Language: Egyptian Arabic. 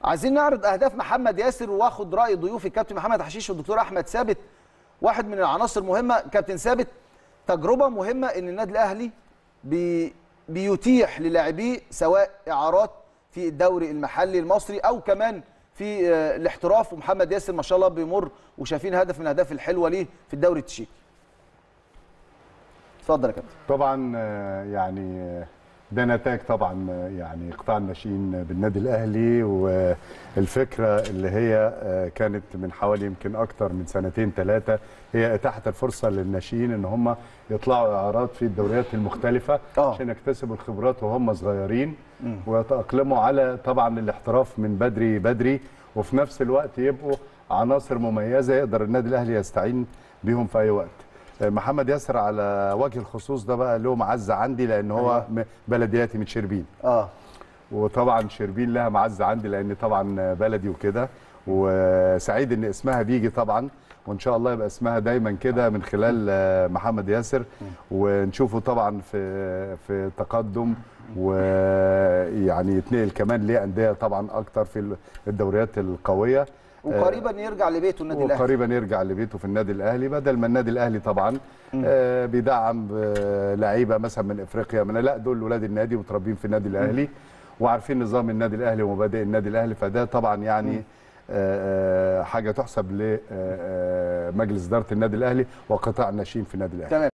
عايزين نعرض اهداف محمد ياسر واخد راي ضيوفي الكابتن محمد حشيش والدكتور احمد ثابت واحد من العناصر المهمه كابتن ثابت تجربه مهمه ان النادي الاهلي بي بيتيح للاعبيه سواء اعارات في الدوري المحلي المصري او كمان في آه، الاحتراف ومحمد ياسر ما شاء الله بيمر وشايفين هدف من الاهداف الحلوه ليه في الدوري التشيكي اتفضل يا كابتن طبعا آه، يعني آه، ده نتاج طبعا آه، يعني قطاع الناشئين بالنادي الاهلي والفكره اللي هي آه، كانت من حوالي يمكن اكتر من سنتين ثلاثه هي اتاحه الفرصه للناشئين ان هم يطلعوا اعارات في الدوريات المختلفه آه. عشان يكتسبوا الخبرات وهم صغيرين ويتاقلموا على طبعا الاحتراف من بدري بدري وفي نفس الوقت يبقوا عناصر مميزه يقدر النادي الاهلي يستعين بيهم في اي وقت محمد ياسر على وجه الخصوص ده بقى له معزه عندي لان هو م- بلدياتي من شربين اه وطبعا شربين لها معزه عندي لان طبعا بلدي وكده وسعيد ان اسمها بيجي طبعا وان شاء الله يبقى اسمها دايما كده من خلال آه، محمد ياسر ونشوفه طبعا في في تقدم ويعني يتنقل كمان ليه طبعا اكتر في الدوريات القويه وقريبا يرجع لبيته النادي الاهلي وقريبا يرجع لبيته في النادي الاهلي بدل ما النادي الاهلي طبعا آه بيدعم آه لعيبه مثلا من افريقيا من لا دول ولاد النادي متربين في النادي الاهلي وعارفين نظام النادي الاهلي ومبادئ النادي الاهلي فده طبعا يعني آه آه، حاجه تحسب لمجلس اداره النادي الاهلي وقطاع الناشئين في النادي الاهلي تمام